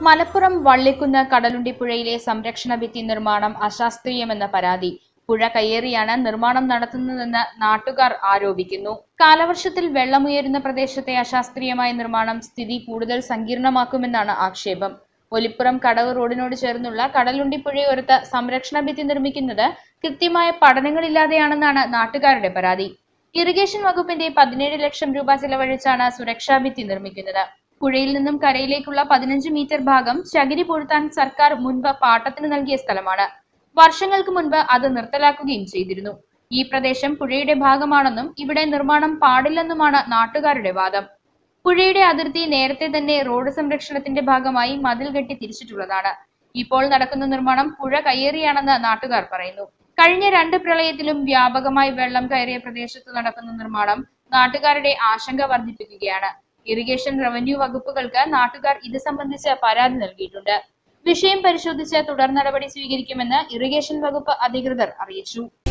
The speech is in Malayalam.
മലപ്പുറം വള്ളിക്കുന്ന് കടലുണ്ടിപ്പുഴയിലെ സംരക്ഷണ ഭിത്തി നിർമ്മാണം അശാസ്ത്രീയമെന്ന പരാതി പുഴ കയ്യേറിയാണ് നിർമ്മാണം നടത്തുന്നതെന്ന് നാട്ടുകാർ ആരോപിക്കുന്നു കാലവർഷത്തിൽ വെള്ളമുയരുന്ന പ്രദേശത്തെ അശാസ്ത്രീയമായ നിർമ്മാണം സ്ഥിതി കൂടുതൽ സങ്കീർണമാക്കുമെന്നാണ് ആക്ഷേപം ഒലിപ്പുറം കടവ് റോഡിനോട് ചേർന്നുള്ള കടലുണ്ടിപ്പുഴയോരത്ത് സംരക്ഷണ ഭിത്തി നിർമ്മിക്കുന്നത് കൃത്യമായ പഠനങ്ങളില്ലാതെയാണെന്നാണ് നാട്ടുകാരുടെ പരാതി ഇറിഗേഷൻ വകുപ്പിന്റെ പതിനേഴ് ലക്ഷം രൂപ ചെലവഴിച്ചാണ് സുരക്ഷാ ഭിത്തി നിർമ്മിക്കുന്നത് പുഴയിൽ നിന്നും കരയിലേക്കുള്ള പതിനഞ്ച് മീറ്റർ ഭാഗം ചകിരി പൊഴുത്താൻ സർക്കാർ മുൻപ് പാട്ടത്തിന് നൽകിയ സ്ഥലമാണ് വർഷങ്ങൾക്ക് മുൻപ് അത് നിർത്തലാക്കുകയും ചെയ്തിരുന്നു ഈ പ്രദേശം പുഴയുടെ ഭാഗമാണെന്നും ഇവിടെ നിർമ്മാണം പാടില്ലെന്നുമാണ് നാട്ടുകാരുടെ വാദം പുഴയുടെ അതിർത്തി നേരത്തെ തന്നെ റോഡ് സംരക്ഷണത്തിന്റെ ഭാഗമായി മതിൽ കെട്ടി തിരിച്ചിട്ടുള്ളതാണ് ഇപ്പോൾ നടക്കുന്ന നിർമ്മാണം പുഴ കയ്യേറിയാണെന്ന് നാട്ടുകാർ പറയുന്നു കഴിഞ്ഞ രണ്ട് പ്രളയത്തിലും വ്യാപകമായി വെള്ളം കയറിയ പ്രദേശത്ത് നടക്കുന്ന നിർമ്മാണം നാട്ടുകാരുടെ ആശങ്ക വർദ്ധിപ്പിക്കുകയാണ് ഇറിഗേഷൻ റവന്യൂ വകുപ്പുകൾക്ക് നാട്ടുകാർ ഇത് സംബന്ധിച്ച് പരാതി നൽകിയിട്ടുണ്ട് വിഷയം പരിശോധിച്ച് തുടർ നടപടി സ്വീകരിക്കുമെന്ന് ഇറിഗേഷൻ വകുപ്പ് അധികൃതർ അറിയിച്ചു